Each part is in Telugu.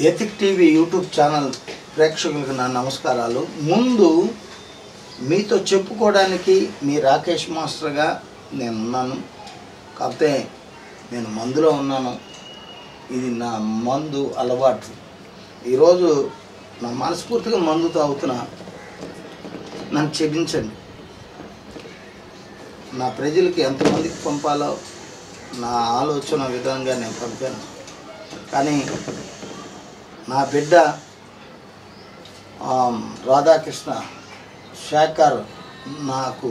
ఎథిక్ టీవీ యూట్యూబ్ ఛానల్ ప్రేక్షకులకు నా నమస్కారాలు ముందు మీతో చెప్పుకోవడానికి మీ రాకేష్ మాస్టర్గా నేను ఉన్నాను కాకపోతే నేను మందులో ఉన్నాను ఇది నా మందు అలవాటు ఈరోజు నా మనస్ఫూర్తిగా మందు తాగుతున్నా నన్ను క్షమించండి నా ప్రజలకి ఎంతమందికి పంపాలో నా ఆలోచన విధంగా నేను పంపాను కానీ నా బిడ్డ ఆమ్, రాధాకృష్ణ శేఖర్ నాకు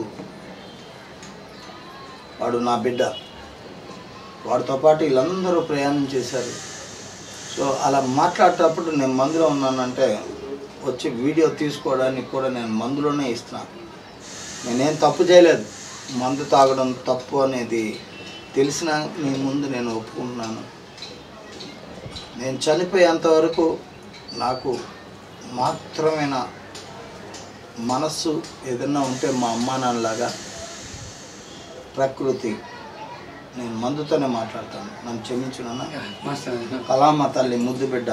వాడు నా బిడ్డ వాడితో పాటు వీళ్ళందరూ ప్రయాణం చేశారు సో అలా మాట్లాడేటప్పుడు నేను మందులో ఉన్నానంటే వచ్చి వీడియో తీసుకోవడానికి కూడా నేను మందులోనే ఇస్తున్నాను నేనేం తప్పు చేయలేదు మందు తాగడం తప్పు అనేది తెలిసిన మీ ముందు నేను ఒప్పుకుంటున్నాను నేను చనిపోయేంత వరకు నాకు మాత్రమైన మనస్సు ఏదన్నా ఉంటే మా అమ్మా నాన్నలాగా ప్రకృతి నేను మందుతోనే మాట్లాడతాను నన్ను క్షమించునన్నా మాస్టర్ కలామ తల్లి ముద్దు బిడ్డ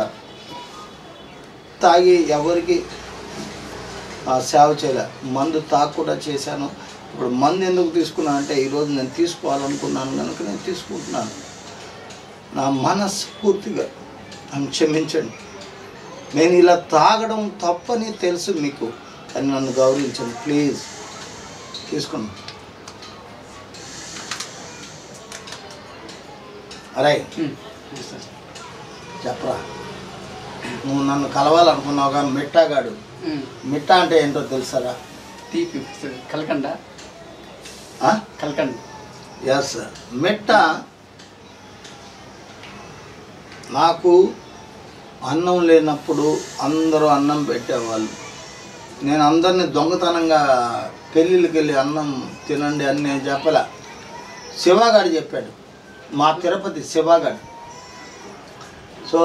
తాగి ఎవరికి ఆ, సేవ చేయలే మందు తాగకుండా చేశాను ఇప్పుడు మందు ఎందుకు తీసుకున్నాను అంటే ఈరోజు నేను తీసుకోవాలనుకున్నాను కనుక నేను తీసుకుంటున్నాను నా మనస్ఫూర్తిగా నన్ను క్షమించండి నేను ఇలా తాగడం తప్పని తెలుసు మీకు కానీ నన్ను గౌరవించండి ప్లీజ్ తీసుకోండి అరే మాస్టర్ చెప్పరా నువ్వు నన్ను కలవాలనుకున్నావుగా మిట్టాగాడు మిట్టా అంటే ఏంటో తెలుసారా తీపి మాస్టర్ కలకండ కలకండ ఎస్ మిట్ట నాకు అన్నం లేనప్పుడు అందరూ అన్నం పెట్టేవాళ్ళు నేను అందరినీ దొంగతనంగా పెళ్ళిళ్ళకి వెళ్ళి అన్నం తినండి అని నేను చెప్పలే శివగాడు చెప్పాడు మా తిరుపతి శివగాడు సో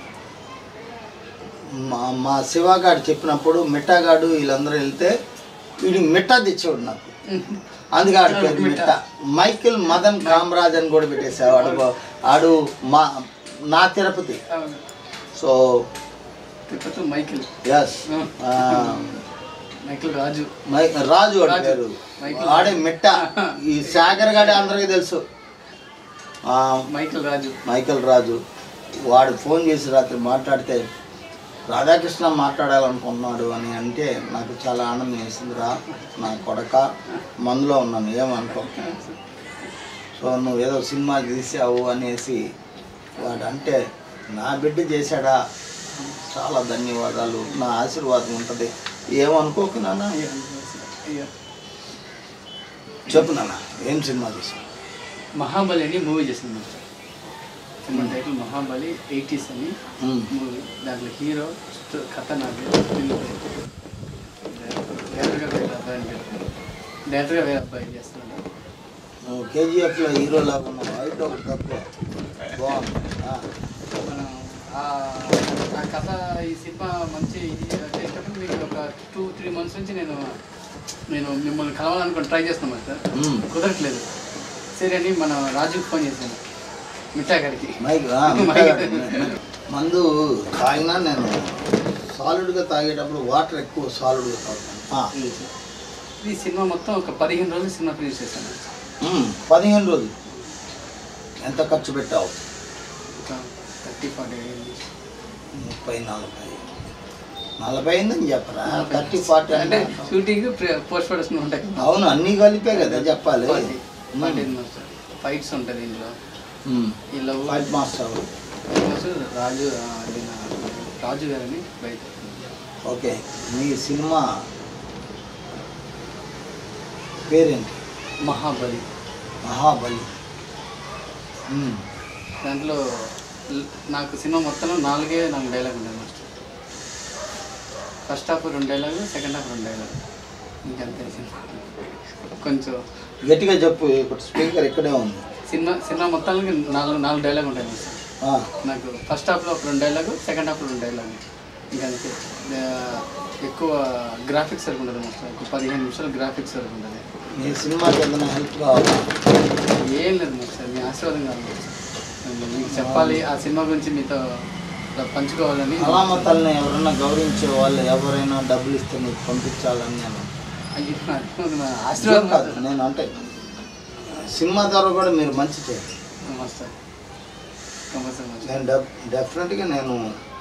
మా మా శివగాడు చెప్పినప్పుడు మిఠాగాడు వీళ్ళందరూ వెళ్తే వీడికి మిఠా తెచ్చేవాడు నాకు అందుకే ఆడి పేరు మిఠా మైకిల్ మదన్ కామరాజ్ అని కూడా పెట్టేసాడు ఆడు ఆడు మా నా తిరుపతి అవును. So Tirupati Michael S Michael Raju Raju వాడి రాజు. పేరు మైకిల్. ఆడే మిట్ట ఈ సాగర్ గాడి అందరికీ తెలుసు ఆ, మైకిల్ రాజు మైకేల్ రాజు వాడు ఫోన్ చేసి రాత్రి మాట్లాడితే రాధాకృష్ణ మాట్లాడాలనుకుంటున్నాడు అని అంటే నాకు చాలా ఆనందం వేసింది రా నా కొడక మందులో ఉన్నాను ఏమనుకో సో నువ్వు ఏదో సినిమా తీసావు అనేసి వాడు అంటే నా బిడ్డ చేశాడా చాలా ధన్యవాదాలు నా ఆశీర్వాదం ఉంటుంది ఏమనుకోకు నాన్న అయ్యా, అయ్యా. చెప్పు నాన్న ఏం సినిమా తీసావు మహాబలి అని మూవీ చేసింది మాస్టర్ సినిమా టైటిల్ మహాబలి ఎయిటీస్ అని ఉమ్. మూవీ దాంట్లో హీరో స్టో- కథ నాకు డైరెక్టర్గా వేరే అబ్బాయి అని పెట్టాను డైరెక్టర్గా వేరే అబ్బాయి చేస్తున్నాడు నువ్వు కేజీఎఫ్లో హీరోలా ఉన్నావు అయితే ఒకటి తక్కువ బాగుంది ఆ. మనం ఆ ఆ కథ ఈ సినిమా మంచి ఇది చేసేటప్పుడు మీకు ఒక టూ త్రీ మంత్స్ నుంచి నేను నేను మిమ్మల్ని కలవాలనుకుని ట్రై చేస్తున్నాను సార్ ఉమ్. కుదరట్లేదు సరే అని మన రాజుకి ఫోన్ చేశాను మిఠా గారికి మైక్ ఆ, మిఠాయి. మందు తాగినా నేను సాలిడ్గా తాగేటప్పుడు వాటర్ ఎక్కువ సాలిడ్గా తాగుతాను ఆ. ఈ సినిమా మొత్తం ఒక పదిహేను రోజులు సినిమా ప్రొడ్యూస్ చేశాను ఉమ్, పదిహేను రోజులు ఎంత ఖర్చు పెట్టావు ఒక థర్టీ ఫార్టీ ముప్పై నలభై నలభై అయిందని చెప్పరా థర్టీ ఫార్టీ అంటే అంటే షూటింగ్ పోస్ట్ ప్రొడక్షన్ ఉంటాయి అవును అన్నీ కలిపే కదా చెప్పాలి ఫైట్స్ ఉంటుంది ఇందులో ఉమ్. ఈ లవ్ ఫైట్ మాస్టర్ రాజు ఆ, అది నా రాజు గారని బయట ఓకే మీ సినిమా పేరేంటి మహాబలి మహాబలి ఉమ్. దాంట్లో ల్- నాకు సినిమా మొత్తంలో నాలుగే నాలుగు డైలాగ్ ఉంటుంది మాస్టర్ ఫస్ట్ హాఫ్ రెండు డైలాగ్ సెకండ్ హాఫ్ రెండు డైలాగ్ ఇంకంతే సినిమా కొంచెం గట్టిగా చెప్పు ఇప్పుడు స్పీకర్ ఇక్కడే ఉంది సినిమా సినిమా మొత్తానికి నాలుగు నాలుగు డైలాగ్ ఉంటాయి మాస్టర్ ఆ, నాకు ఫస్ట్ హాఫ్లో ఒక రెండు డైలాగ్ సెకండ్ హాఫ్లో రెండు డైలాగ్ ఇంకంతే ఆ, ఎక్కువ గ్రాఫిక్స్ వరకు ఉంటుంది మాస్టర్ ఒక పదిహేను నిమిషాలు గ్రాఫిక్స్ వరకు ఉంటుంది మీ సినిమాకి ఏదైనా హెల్ప్ కావాలా ఏం లేదు మాస్టర్ మీ ఆశీర్వాదం కాదు మాస్టర్. మీకు చెప్పాలి ఆ సినిమా గురించి మీతో ఇట్లా పంచుకోవాలని అలామతల్ని ఎవరైనా గౌరవించే వాళ్ళు ఎవరైనా డబ్బులు ఇస్తే నీకు పంపించాలని నేను అయ్యో, నాకు నా ఆశీర్వాదం ఆశీర్వాదం కాదు నేను అంటే సినిమా ద్వారా కూడా మీరు మంచి చేయండి మాస్టర్ కంపల్సరీ మాస్టర్ నేను డెఫ్ డెఫినెట్గా నేను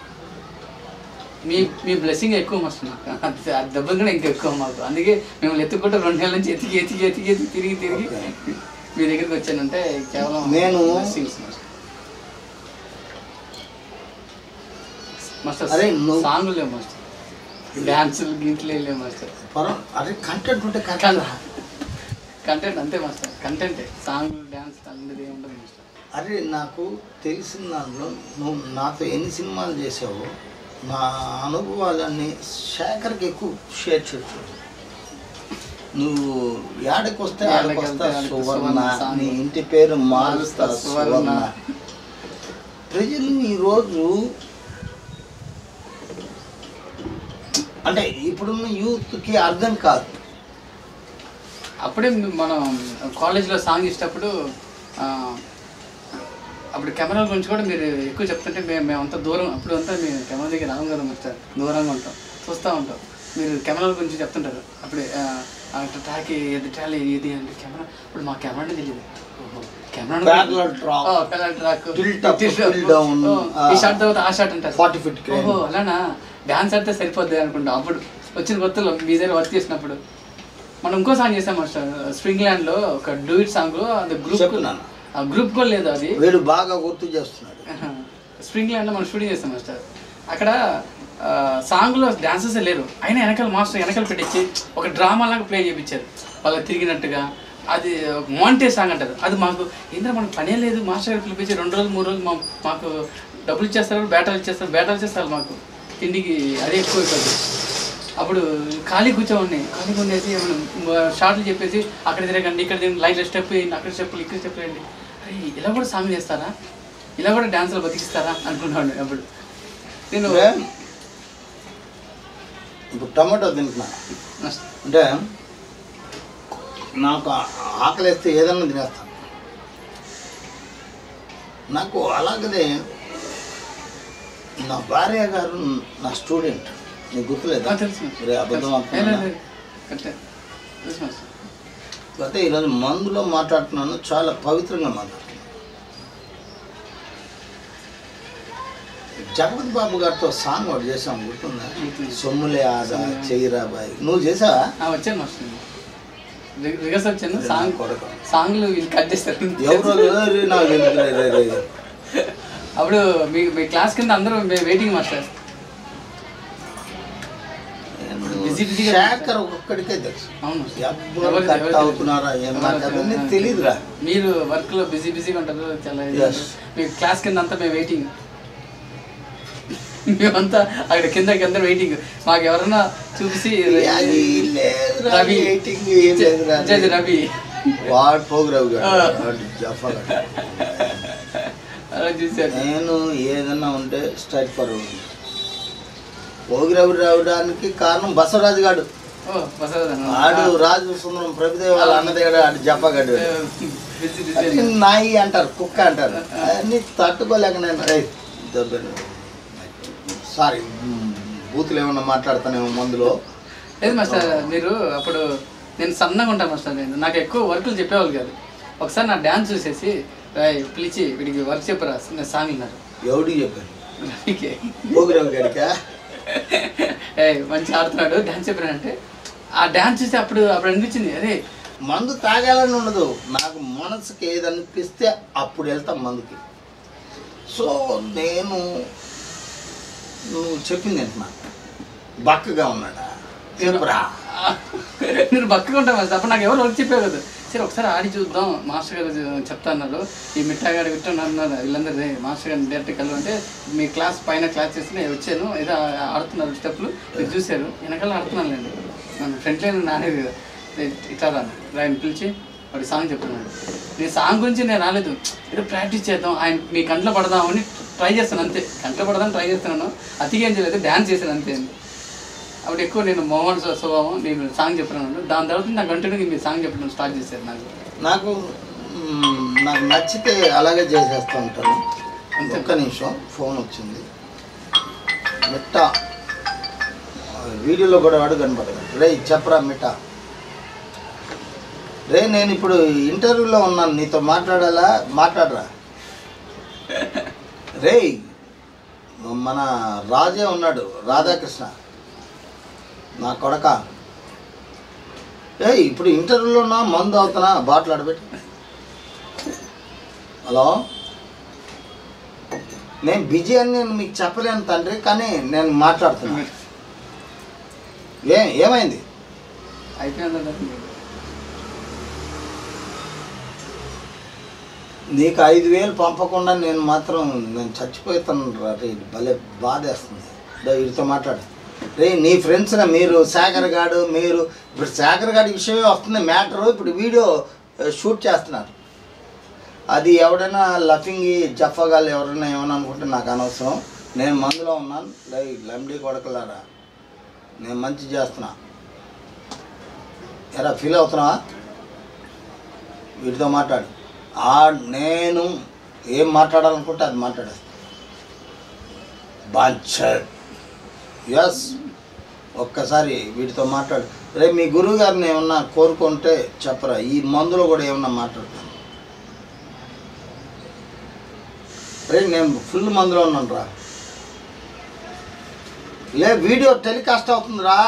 మీ మీ బ్లెస్సింగ్ ఎక్కువ మాస్టర్ నాకు అది ఆ దెబ్బ కూడా ఇంకా ఎక్కువ మాకు అందుకే మేము ఎత్తుకుంటే రెండు నెలల నుంచి ఎతికి ఎతికి ఎతికి ఎతికి తిరిగి తిరిగి Okay. మీ దగ్గరికి వచ్చానంటే కేవలం నేను- blessings మాస్టర్. మాస్టర్ అరే నువ్వు- సాంగులు లేవు మాస్టర్ డ్యాన్సులు గీట్లు లేవు మాస్టర్ పరం అదే కంటెంట్ ఉంటే కథ కంటెంట్ అంతే మాస్టర్ కంటెంటే సాంగ్ డ్యాన్స్ అందరి ఏముంటుంది మాస్టర్ అరే నాకు తెలిసిన దాంట్లో నువ్వు నాతో ఎన్ని సినిమాలు చేసావో నా అనుభవాలన్నీ శేఖర్కి ఎక్కువ షేర్ చేయొచ్చు నువ్వు ఏడకి వస్తే ఆడకి ఏడకి వస్తా వెళ్తే ఆడకి సువర్ణ సువర్ణ సాంగ్. నీ ఇంటి పేరు మారుస్తా మారుస్తా సువర్ణ. సువర్ణ ప్రజలు ఈరోజు అంటే ఇప్పుడున్న యూత్కి అర్థం కాదు అప్పుడే మనం కాలేజ్లో సాంగ్ ఇచ్చేటప్పుడు ఆ, అప్పుడు కెమెరాల గురించి కూడా మీరు ఎక్కువ చెప్తుంటే మేము మేమంతా దూరం అప్పుడు అంతా మేము కెమెరా దగ్గర రాము కదా మాస్టర్ దూరంగా ఉంటాం చూస్తూ ఉంటాం మీరు కెమెరాల గురించి చెప్తుంటారు అప్పుడే ఆ, అట్లా ట్రాక్ ఏది ట్రాల్ ఏది అంటే కెమెరా ఇప్పుడు మా కెమెరానే తెలియదు ఓహో, camera Parallel track. Track Tilt up, tilt down, ఈ షాట్ తర్వాత ఆ షాట్ అంటారు 40 feet crane. ఓహో అలానా డాన్స్ ఆడితే సరిపోద్ది అనుకుంటా అప్పుడు వచ్చిన కొత్తలో మీ దగ్గర వర్క్ చేసినప్పుడు మనం ఇంకో సాంగ్ చేసాం మాస్టర్ స్ప్రింగ్ ల్యాండ్ లో ఒక డూయిట్ సాంగ్ అది గ్రూప్ చెప్తున్నాను. ఆ గ్రూప్ కూడా లేదు అది వీడు బాగా గుర్తు చేస్తున్నాడు స్ప్రింగ్ ల్యాండ్ లో మనం షూటింగ్ చేస్తాం మాస్టర్ అక్కడ ఆ, సాంగ్ లో డాన్సెస్ లేరు అయినా వెనకాల మాస్టర్ వెనకాల పెట్టించి ఒక డ్రామా లాగా ప్లే చేయించారు వాళ్ళకి తిరిగినట్టుగా అది మాంటే సాంగ్ అంటారు అది మాకు ఏంటంటే మనకు పనే లేదు మాస్టర్ గారు పిలిపించి రెండు రోజులు మూడు రోజులు మా మాకు డబ్బులు ఇచ్చేస్తారు బ్యాటలు ఇచ్చేస్తారు బ్యాటలు ఇచ్చేస్తారు మాకు తిండికి అదే ఎక్కువ అయిపోతుంది అప్పుడు ఖాళీ కూర్చోండి ఖాళీ ఉండేసి షార్ట్లు చెప్పేసి అక్కడ తిరగండి ఇక్కడ తిరగండి లైన్లో స్టెప్ వేయండి అక్కడ స్టెప్పులు ఇక్కడ స్టెప్ వేయండి అరే ఇలా కూడా సాంగ్ చేస్తారా ఇలా కూడా డాన్సులు బతికిస్తారా అనుకున్నాను అప్పుడు నేను అంటే ఇప్పుడు టమాటో తింటున్నా అంటే నాకు ఆ- ఆకలేస్తే ఏదన్నా తినేస్తాను నాకు అలాగనే నా భార్య గారు నా స్టూడెంట్ నీకు గుర్తులేదా ఆ, తెలుసు రే అబద్ధం ఏ, ఆడుతున్నా లేదు, లేదు. కరెక్టే. తెలుసు మాస్టర్. అయితే ఈరోజు మందులో మాట్లాడుతున్నాను చాలా పవిత్రంగా మాట్లాడుతున్నాను జగపతి బాబు గారితో సాంగ్ ఒకటి చేసాం గుర్తుందా గుర్తుంది. సొమ్ములే ఆదా చెయ్యిరా బాయ్ నువ్వు చేసావా ఆ, వచ్చాను మాస్టర్ రి- రిహర్సల్ వచ్చాను సాంగ్ కొడక. సాంగ్లు వీళ్ళు కట్ చేస్తారు ఎవరో రే, నాకు ఎందుకు రే, రే, రే. అప్పుడు మీ మీ క్లాస్ కింద అందరూ వెయిటింగ్ మాస్టర్ Busy, busy గా శేఖర్ ఒక్కడికే తెలుసు అవును ఎవరు ఎవరు- కట్ ఎవరు- అవుతున్నారా ఏం నాకు అవన్నీ తెలియదురా మీరు వర్క్ లో బిజీ బిజీగా ఉంటారు చాలా ఇది Yes. ఉంటారు. మీ క్లాస్ కింద అంతా మేము వెయిటింగ్ మేమంతా అక్కడ కింద కింద వెయిటింగ్ మాకు ఎవరన్నా చూసి అది లేదురా, రవి waiting ఏం లేదురా. జడ్జి రవి వాడు పోగురావు గారు ఆ. వాడు జఫా గారు. అలా చూసారు నేను ఏదన్నా ఉంటే స్ట్రైట్ ఫార్వర్డ్ పోగిరవి రావడానికి కారణం బసవరాజు గాడు ఓ బసవదన్న ఆడు రాజు సుందరం ప్రభుదేవ వాళ్ళ అన్నదేవుడు ఆడు జప్పగడ్డు బిజీ బిజీ నాయి అంటారు కుక్క అంటారు అన్ని తట్టుకోలేక నేను సారీ బూతులు ఏమన్నా మాట్లాడతానేమో మందులో లేదు మాస్టర్ మీరు అప్పుడు నేను సన్నగా ఉంటాను మాస్టర్ నేను నాకు ఎక్కువ వర్కులు చెప్పేవాళ్ళు కాదు ఒకసారి నా డ్యాన్స్ చూసేసి "రేయ్, పిలిచి వీడికి వర్క్ చెప్పరా నేను సాంగ్ విన్నారు ఎవడికి చెప్పాను రవికే పోగిరావు గాడికా ఏ మంచి ఆడుతున్నాడు డ్యాన్స్ చెప్పానంటే ఆ డ్యాన్స్ చూసి అప్పుడు అప్పుడు అనిపించింది అరే మందు తాగాలని ఉండదు నాకు మనసుకి ఏది అనిపిస్తే అప్పుడు వెళ్తాం మందుకి సో నేను నువ్వు చెప్పింది ఏంటన్నా బక్కగా ఉన్నాడా చెప్పురా నేను బక్కగా ఉంటాను మాస్టర్ అప్పుడు నాకు ఎవరు వర్క్ చెప్పే కదా సరే ఒకసారి ఆడి చూద్దాం మాస్టర్ గారు చెప్తా అన్నారు ఈ మిఠాగాడు విట్టని అన్నారు వీళ్ళందరూ "రే, మాస్టర్ గారిని డైరెక్ట్ కలు అంటే మీ క్లాస్ పైన క్లాస్ చేసి నేను వచ్చాను ఏదో ఆడుతున్నారు స్టెప్లు మీరు చూశారు వెనకాల ఆడుతున్నానులేండి నన్ను ఫ్రంట్ లైన్ నానేది కదా "రే, ఇట్లా రాను రాయని పిలిచి వాడి సాంగ్ చెప్తున్నాడు నేను సాంగ్ గురించి నేను రాలేదు ఏదో ప్రాక్టీస్ చేద్దాం ఆయన మీ కంట్లో పడదామని ట్రై చేస్తాను అంతే కంట్లో పడదాం ట్రై చేస్తున్నాను అతిగా ఏం చేయలేదు డ్యాన్స్ చేశాను అంతే అప్పుడు ఎక్కువ నేను మోహన్ స్వ- స్వభావం నేను సాంగ్ చెప్పినాను దాని తర్వాత నాకు కంటిన్యూగా మీరు సాంగ్ చెప్పడం స్టార్ట్ చేశారు నాకు నాకు మ్, నాకు నచ్చితే అలాగే చేసేస్తూ ఉంటాను అంతే. ఒక్క నిమిషం ఫోన్ వచ్చింది మిట్ట వీడియోలో కూడా వాడు కనపడదు రే చెప్పరా మిట్ట రే నేను ఇప్పుడు ఇంటర్వ్యూలో ఉన్నాను నీతో మాట్లాడాలా మాట్లాడరా రే మన రాజే ఉన్నాడు రాధాకృష్ణ నా కొడక ఏ ఇప్పుడు ఇంటర్వ్యూలో ఉన్నా మందు అవుతున్నా బాటిల్ ఆడబెట్టి హలో నేను బిజీ అని నేను మీకు చెప్పలేను తండ్రి కానీ నేను మాట్లాడుతున్నా ఏ ఏమైంది అయిపోయిందండి నీకు ఐదు వేలు పంపకుండా నేను మాత్రం నేను చచ్చిపోతాను రా రే భలే బాధేస్తుంది దా వీరితో మాట్లాడు రే నీ ఫ్రెండ్స్ మీరు శేఖర్ గాడు మీరు ఇప్పుడు శేఖర్ గాడి విషయమే వస్తుంది మ్యాటరు ఇప్పుడు వీడియో ఆ, షూట్ చేస్తున్నారు అది ఎవడైనా లఫింగి జఫగాలు ఎవరైనా ఏమైనా అనుకుంటే నాకు అనవసరం నేను మందులో ఉన్నాను లై లంబడి కొడకలారా నేను మంచి చేస్తున్నా ఎరా ఫీల్ అవుతున్నావా వీటితో మాట్లాడు ఆ నేను ఏం మాట్లాడాలనుకుంటే అది మాట్లాడేస్తాను బాంచర్ ఎస్ ఒక్కసారి వీటితో మాట్లాడు రేపు మీ గురువు గారిని ఏమన్నా కోరుకుంటే చెప్పరా ఈ మందులో కూడా ఏమన్నా మాట్లాడతాను రే నేను ఫుల్ మందులో ఉన్నాను రా లే వీడియో టెలికాస్ట్ అవుతుందిరా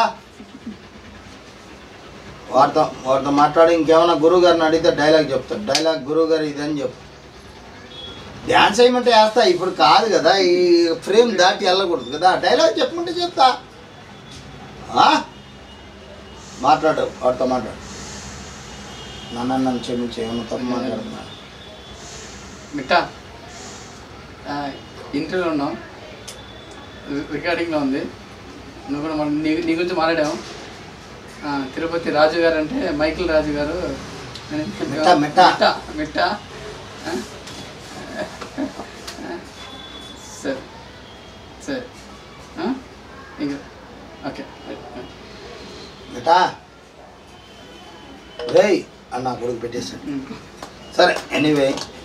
వాడితో వాడితో మాట్లాడి ఇంకేమైనా గురువు గారిని అడిగితే డైలాగ్ చెప్తాడు డైలాగ్ గురువు గారు ఇదని చెప్పు డ్యాన్స్ వేయమంటే వేస్తా ఇప్పుడు కాదు కదా ఈ ఫ్రేమ్ దాటి వెళ్ళకూడదు కదా డైలాగ్ చెప్పమంటే చెప్తా ఆ? మాట్లాడు వాడితో మాట్లాడు నన్ను నన్ను క్షమించి ఏమన్నా తప్పు మాట్లాడుతున్నా మిట్ట ఇంటర్వ్యూలో ఉన్నాం రి- రికార్డింగ్లో ఉంది నువ్వు కూడా మన నీ నీ గురించి మాట్లాడాము ఆ, తిరుపతి రాజు గారు అంటే మైకిల్ రాజు గారు మిట్ట, మిట్ట. మిట్ట మిట్ట ఆ? సరే సరే ఆ? ఇంకా ఓకే బేటా రేయ్ అని నా కొడుకు పెట్టేశాడు సరే ఎనీవే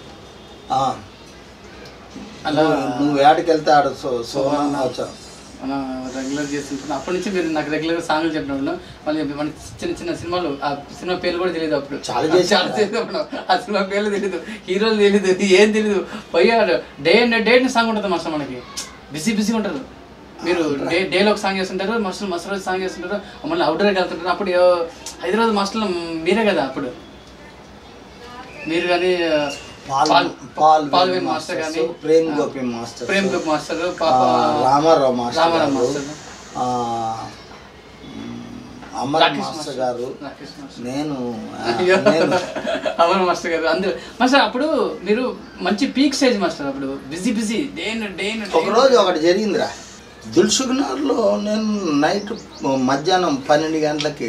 అలా నువ్వు ఏడకి వెళ్తే ఆడ సో సోమన్న వచ్చావు మనం రెగ్యులర్ చేస్తుంటున్నాం అప్పటి నుంచి మీరు నాకు రెగ్యులర్ సాంగ్లు చెప్పినప్పుడు మళ్ళీ మనకి చిన్న చిన్న సినిమాలు ఆ సినిమా పేర్లు కూడా తెలియదు అప్పుడు చాలా చేశారు. చాలా చేసినప్పుడు ఆ సినిమా పేర్లు తెలియదు హీరోలు తెలియదు ఏం తెలియదు పోయాడు డే అండ్ డేట్ సాంగ్ ఉంటుంది మాస్టర్ మనకి బిజీ బిజీ ఉంటారు మీరు డే డేలో ఒక సాంగ్ చేస్తుంటారు మస్తు మస్తు రోజు సాంగ్ చేస్తుంటారు మళ్ళీ అవుట్డోర్కి వెళ్తుంటారు అప్పుడు ఏ- హైదరాబాద్ మాస్టర్లు మీరే కదా అప్పుడు మీరు కానీ Paul Paul Paul Paul Venu master కానీ masters, Prem Gopi master Prem Gopi master ఆ, పాప రామారావు మాస్టర్ రామారావు గారు, మాస్టర్ ఆ, మ్, అమర్ రాకేష్ మాస్టర్ గారు రాకేష్ మాస్టర్ నేను ఆ, అయ్యో. నేను అవును మాస్టర్ గారు అందరూ మాస్టర్ అప్పుడు మీరు మంచి పీక్ స్టేజ్ మాస్టర్ అప్పుడు బిజీ బిజీ డే డే ఒక రోజు ఒకటి జరిగిందిరా దిల్సుఖ్నగర్లో నేను నైట్ మధ్యాహ్నం పన్నెండు గంటలకి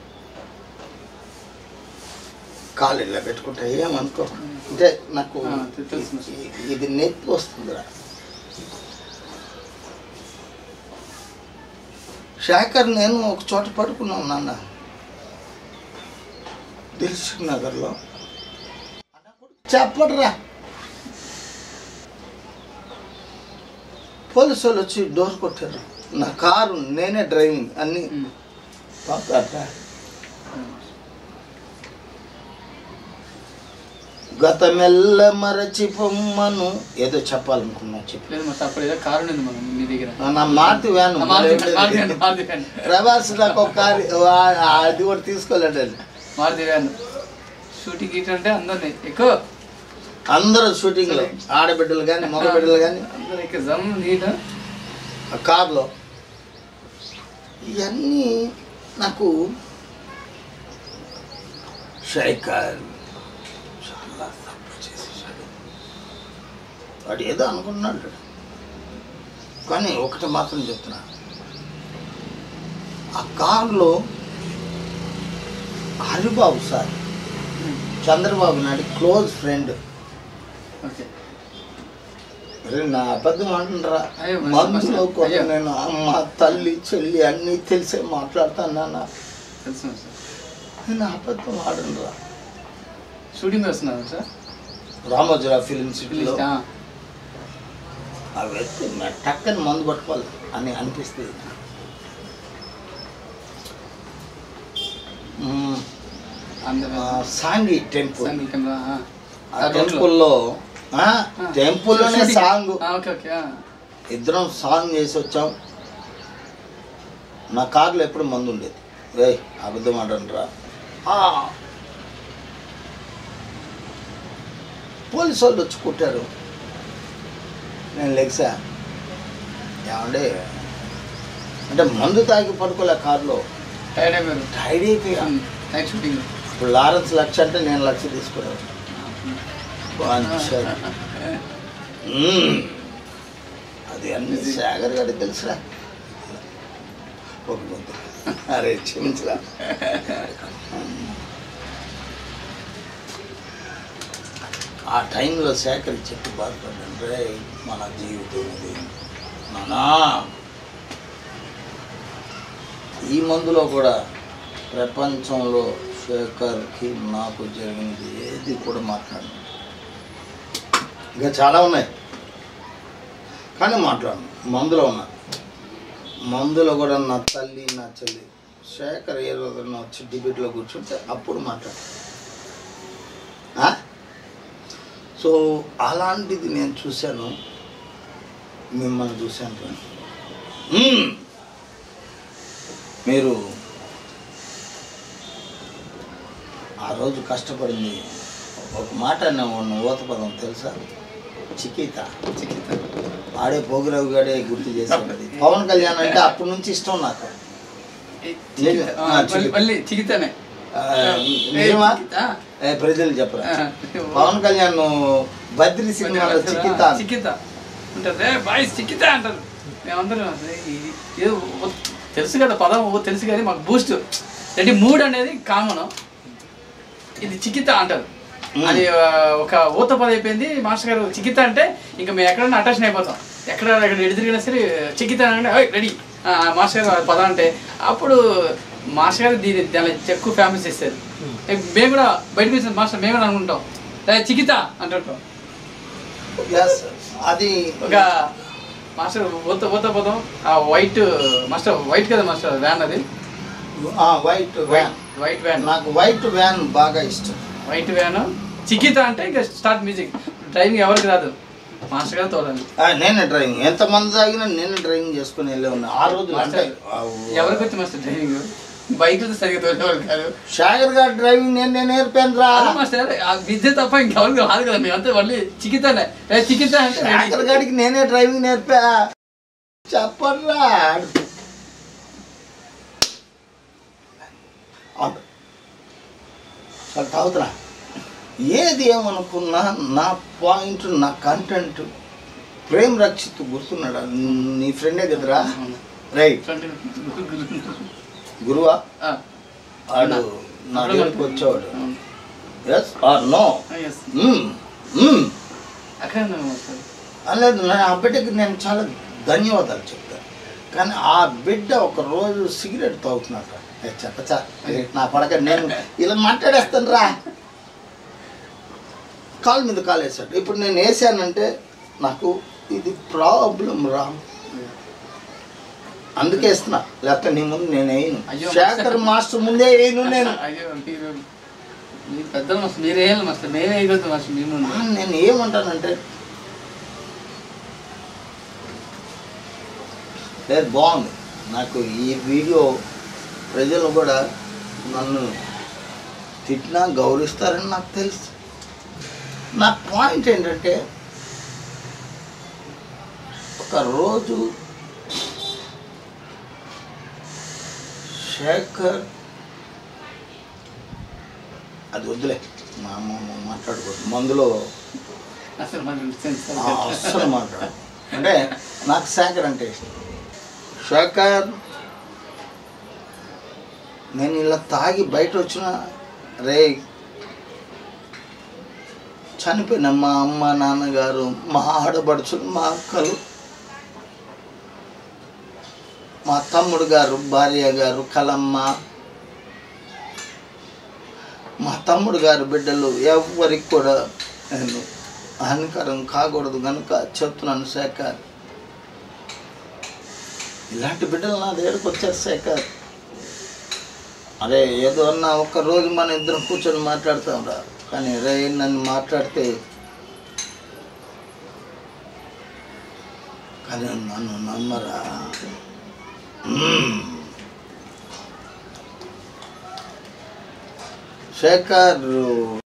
కాలేజీలో పెట్టుకుంటా ఏమనుకో అంటే నాకు ఆ, తెలుసు. ఇ- ఇది నొప్పి వస్తుందిరా శేఖర్ నేను ఒక చోట పడుకున్నాం నాన్న దిల్సుఖ్ నగర్లో చెప్పడరా పోలీసు వాళ్ళు వచ్చి డోర్ కొట్టారు నా కారు నేనే డ్రైవింగ్ అన్ని పాపారా గతమెల్ల మరచి పొమ్మను ఏదో చెప్పాలనుకున్నా చెప్పు లేదు మాస్టర్ అప్పుడు ఏదో కారు ఉంది మనం మీ దగ్గర నా మారుతి వ్యాన్ ఆ, Maruti van, Maruti van, Maruti van. Prabhas నాకు ఒక కారు ఆ- ఆ- అది కూడా తీసుకోలేడండి మారుతి వ్యాన్ షూటింగ్ గీట్ అంటే అందరినీ ఎక్కువ అందరూ షూటింగ్లో ఆడబిడ్డలు కానీ మగబిడ్డలు కానీ అందరూ ఎక్కువ జమ్ నీట్ ఆ కార్లో ఇవన్నీ నాకు శేఖర్ చాలా తప్పు చేసేసాడు వాడు ఏదో అనుకున్నాడు కానీ ఒకటి మాత్రం చెప్తున్నా ఆ కారులో Haribabu sir Chandrababu Naidu close friend okay అరే నా అబద్ధం అంటున్నారా అయ్యో, మందులో కూడా అయ్యో. నేను అమ్మ తల్లి చెల్లి అన్నీ తెలిసే మాట్లాడతాను నాన్న తెలుసు సార్ నేను అబద్ధం ఆడనురా షూటింగ్ వస్తున్నారు సార్ రామోజీరావు ఫిలిం సిటీలో ఆ వ్యక్తి మ- టక్కని మందు పట్టుకోవాలి అని అనిపిస్తుంది మ్మ్. అందరూ ఆ, సాంగి టెంపుల్ సంగీతంలో, ఆ. ఆ ఆ రోడ్లో. టెంపుల్లో ఆ, ఆ. టెంపుల్లోనే షూటింగ్. సాంగ్ ఆ, ఓకే ఓకే ఆ. ఇద్దరం సాంగ్ చేసి వచ్చాం నా కార్లో ఎప్పుడు మందు ఉండేది రే అబద్ధం ఆడండిరా ఆ. పోలీసు వాళ్ళు వచ్చి కుట్టారు నేను లెగ్సా ఏమంటే అంటే మందు తాగి పడుకోలే కార్లో టైర్డ్ అయిపోయారు టైడ్ అయిపోయా ఉమ్, నైట్ షూటింగ్ ఇప్పుడు లారెన్స్ లక్ష అంటే నేను లక్ష తీసుకున్నాను పంచారు. మ్మ్. అది అన్ని సాగర్ గారికి తెలుసురా ఒక ముద్ద అరే క్షమించరా ఆ టైంలో శేఖర్ చెప్పి బాధపడ్డాను రే మన జీవితం ఇది నానా ఈ మందులో కూడా ప్రపంచంలో శేఖర్కి నాకు జరిగింది ఏది కూడా మాట్లాడను ఇంకా చాలా ఉన్నాయి కానీ మాట్లాడను మందులో ఉన్నా మందులో కూడా నా తల్లి నా చెల్లి శేఖర్ ఏ రోజున వచ్చి డిబేట్లో కూర్చుంటే అప్పుడు మాట్లాడు ఆ? సో అలాంటిది నేను చూశాను మిమ్మల్ని చూశాను రా. మ్మ్. మీరు ఆ రోజు కష్టపడింది ఒక మాట అన్నాను ఊత పదం తెలుసా చికిత చికిత్స ఆడే పోగిరావు గాడే గుర్తు చేశాడు అది పవన్ కళ్యాణ్ అంటే అప్పటి నుంచి ఇష్టం నాకు ఏ, చికిత్స. ఆ, ఆ, మళ్ళీ- చికిత్స. మళ్ళీ చికిత్సనే ఆ, ఏ, నిజమా చికిత్స. ఏ, ప్రజలు చెప్పరా ఆ, పవన్ కళ్యాణ్ బద్రి సినిమాలో చికిత చికిత అంటారు రే బాయ్ చికిత అంటారు మేమందరం అరే ఇది ఏదో ఓ- తెలుసు కదా పదం ఓ తెలుసు కానీ మాకు బూస్ట్ అంటే మూడ్ అనేది కామన్ ఇది చికిత అంటారు మ్మ్. అది ఆ, ఒక ఊత పదం అయిపోయింది మాస్టర్ గారు చికిత అంటే ఇంకా మేము ఎక్కడన్నా అటాచన్ అయిపోతాం ఎక్కడ ఎక్కడ ఎదురుగినా సరే చికిత అంటే రెడీ మాస్టర్ గారు ఆ పదం అంటే అప్పుడు మాస్టర్ గారు దీని దాని ఎక్కువ ఫేమస్ చేస్తారు మేము కూడా బయటకు వచ్చిన మాస్టర్ మేము కూడా అనుకుంటాం "ఏ, చికిత అంటుంటాం Yes, అది ఒక మాస్టర్ ఊత ఊత పదం ఆ వైట్ మాస్టర్ వైట్ కదా మాస్టర్ వ్యాన్ అది వైట్ వ్యాన్ వైట్ వ్యాన్ నాకు వైట్ వ్యాన్ బాగా ఇష్టం వైట్ వ్యాన్ చికిత అంటే ఇంకా స్టార్ట్ మ్యూజిక్ డ్రైవింగ్ ఎవరికి రాదు మాస్టర్ గారు తోలండి ఆ, నేనే డ్రైవింగ్ ఎంతమంది తాగినా నేనే డ్రైవింగ్ చేసుకుని వెళ్ళే ఉన్నా ఆ రోజు అంటే ఆ, ఎవరికి వచ్చి మాస్టర్ డ్రైవింగ్ బైక్ సరిగ్గా తోలేవాళ్ళు కాదు శేఖర్ గారు డ్రైవింగ్ నేను నేను నేర్పాను రా అదే మాస్టర్ ఆ విద్య తప్ప ఇంకెవరికి రాదు కదా మేమంతా మళ్ళీ చికితనే ఏ, చికిత అంటే శేఖర్ ready. గారికి నేనే డ్రైవింగ్ నేర్పా చెప్పరా చాలా తాగుతున్నా ఏది ఏమనుకున్నా నా పాయింట్ నా కంటెంట్ ప్రేమ్ రక్షిత్ గుర్తున్నాడా నీ ఫ్రెండే కదరా రైట్ గురువా ఆ, ఆడు నా దగ్గరికి వచ్చేవాడు ఎస్ ఆర్ నో yes. అక్కడ ఉన్నాను మాస్టర్ లేదు నేను ఆ బిడ్డకి నేను చాలా ధన్యవాదాలు చెప్తాను కానీ ఆ బిడ్డ ఒక రోజు సిగరెట్ తాగుతున్నాడు చెప్పచ్చా నా పడక నేను ఇలా మాట్లాడేస్తాను రా కాలు మీద కాలు వేసాడు ఇప్పుడు నేను వేసానంటే నాకు ఇది ప్రాబ్లం రా అందుకే వేస్తున్నా లేకపోతే నీ ముందు నేను వేయను అయ్యో, శేఖర్ మాస్టర్ ముందే వేయను నేను అయ్యో మీరు మీరు పెద్దలు మాస్టర్ మీరు వేయాలి మాస్టర్ మేమే వేయగలుగుతాం మాస్టర్ మీ ముందు ఆ, నేను ఏమంటానంటే లేదు బాగుంది నాకు ఈ వీడియో ప్రజలు కూడా నన్ను తిట్టినా గౌరవిస్తారని నాకు తెలుసు నా పాయింట్ ఏంటంటే ఒక రోజు శేఖర్ అది వద్దులే మా అమ్మ మాట్లాడుకోవద్దు మందులో అసలు మన సెన్స్ ఆ, అస్సలు మాట్లాడు అంటే నాకు శేఖర్ అంటే ఇష్టం శేఖర్ నేను ఇలా తాగి బయట వచ్చిన రే చనిపోయిన మా అమ్మ నాన్నగారు మా ఆడబడుచులు మా అక్కలు మా తమ్ముడు గారు భార్య గారు కలమ్మ మా తమ్ముడు గారు బిడ్డలు ఎవరికి కూడా నేను హానికరం కాకూడదు కనుక చెప్తున్నాను శేఖర్ ఇలాంటి బిడ్డలు నా దగ్గరకు వచ్చారు శేఖర్ అరే ఏదో అన్నా ఒక్క రోజు మన ఇద్దరం కూర్చొని మాట్లాడతాం రా కానీ రే నన్ను మాట్లాడితే కానీ నన్ను నమ్మరా మ్మ్. శేఖర్